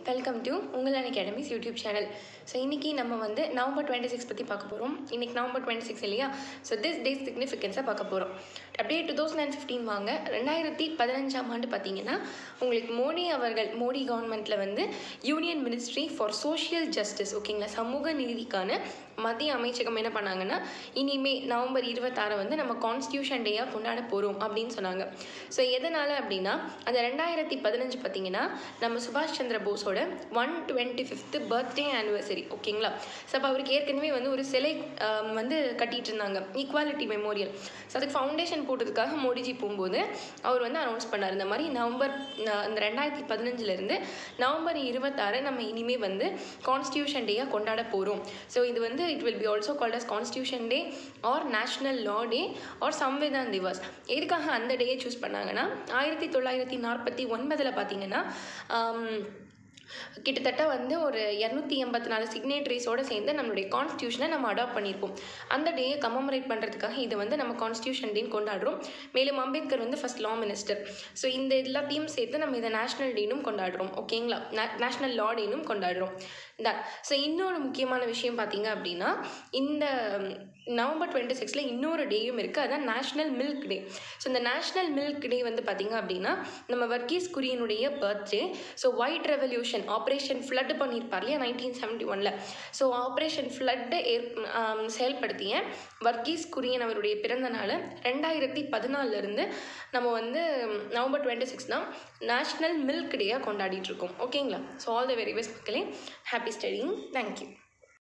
welcome to உங்கள் academies YouTube channel so இன்றைக்கி நம்ம வந்து நவம்பர் டுவெண்ட்டி சிக்ஸ் பற்றி பார்க்க போகிறோம் இன்றைக்கி நவம்பர் டுவெண்ட்டி சிக்ஸ் இல்லையா ஸோ திஸ் டே சிக்னிஃபிகன்ஸாக பார்க்க போகிறோம் அப்படியே டூ தௌசண்ட் அண்ட் ஃபிஃப்டீன் வாங்க ரெண்டாயிரத்தி பதினஞ்சாம் ஆண்டு பார்த்தீங்கன்னா உங்களுக்கு மோடி அவர்கள் மோடி கவர்மெண்ட்டில் வந்து union ministry for social justice ஓகேங்களா சமூக நீதிக்கான மத்திய அமைச்சகம் என்ன பண்ணாங்கன்னா இனிமே நவம்பர் இருபத்தாறை வந்து நம்ம கான்ஸ்டியூஷன் டேயாக கொண்டாட போகிறோம் அப்படின்னு சொன்னாங்க ஸோ எதனால் அப்படின்னா அந்த ரெண்டாயிரத்தி பதினஞ்சு பார்த்தீங்கன்னா நம்ம சுபாஷ் சந்திர போஸோட one twenty fifth birthday anniversary ஓகேங்களா ஸோ அப்போ அவருக்கு ஏற்கனவே வந்து ஒரு சிலை ஆம், வந்து கட்டிட்டு இருந்தாங்க ஈக்குவாலிட்டி மெமோரியல் ஸோ அதுக்கு ஃபவுண்டேஷன் போட்டதுக்காக மோடிஜி போகும்போது அவர் வந்து அனௌன்ஸ் பண்ணார் இந்த மாதிரி நவம்பர் அஹ், இந்த ரெண்டாயிரத்தி பதினஞ்சுலேருந்து நவம்பர் இருபத்தாறு நம்ம இனிமே வந்து கான்ஸ்டியூஷன் டேயாக கொண்டாட போகிறோம் ஸோ இது வந்து it will be also called as constitution day or national law day or Samvidhan Diwas எதுக்காக அந்த டேயை சூஸ் பண்ணாங்கன்னா ஆயிரத்தி தொள்ளாயிரத்தி நாற்பத்தி ஒன்பதில் பார்த்தீங்கன்னா ஆம், கிட்டத்தட்ட வந்து ஒரு இரநூத்தி எண்பத்தி நாலு சிக்னேட்டரிஸோடு சேர்ந்து நம்மளுடைய கான்ஸ்டியூஷனை நம்ம அடாப்ட் பண்ணியிருப்போம் அந்த டேயை கமமரேட் பண்ணுறதுக்காக இதை வந்து நம்ம கான்ஸ்டியூஷன் டேன்னு கொண்டாடுறோம் மேலும் அம்பேத்கர் வந்து ஃபர்ஸ்ட் லா மினிஸ்டர் ஸோ இந்த எல்லாத்தையும் சேர்த்து நம்ம இதை நேஷ்னல் டேனும் கொண்டாடுறோம் ஓகேங்களா நேஷ்னல் லா டேனும் கொண்டாடுறோம் தான் ஸோ இன்னொரு முக்கியமான விஷயம் பார்த்தீங்க அப்படின்னா இந்த நவம்பர் டுவெண்ட்டி சிக்ஸில் இன்னொரு டேயும் இருக்குது அதான் நேஷ்னல் மில்க் டே ஸோ இந்த நேஷ்னல் மில்க் டே வந்து பார்த்தீங்க அப்படின்னா நம்ம வர்கீஸ் குரியனுடைய birthday so white revolution operation flood பண்ணியிருப்பார் இல்லையா நைன்டீன் செவன்ட்டி ஒனில் ஸோ ஆப்ரேஷன் ஃப்ளட்டை ஏற் ஆம், செயல்படுத்திய வர்கீஸ் குரியன் அவருடைய பிறந்த நாள் ரெண்டாயிரத்தி பதினாலிருந்து நம்ம வந்து நவம்பர் டுவெண்ட்டி சிக்ஸ் தான் நேஷ்னல் மில்க் டேயாக கொண்டாடிட்டு இருக்கோம் ஓகேங்களா so all the very best மக்களே ஹாப்பி ஸ்டடிங் தேங்க்யூ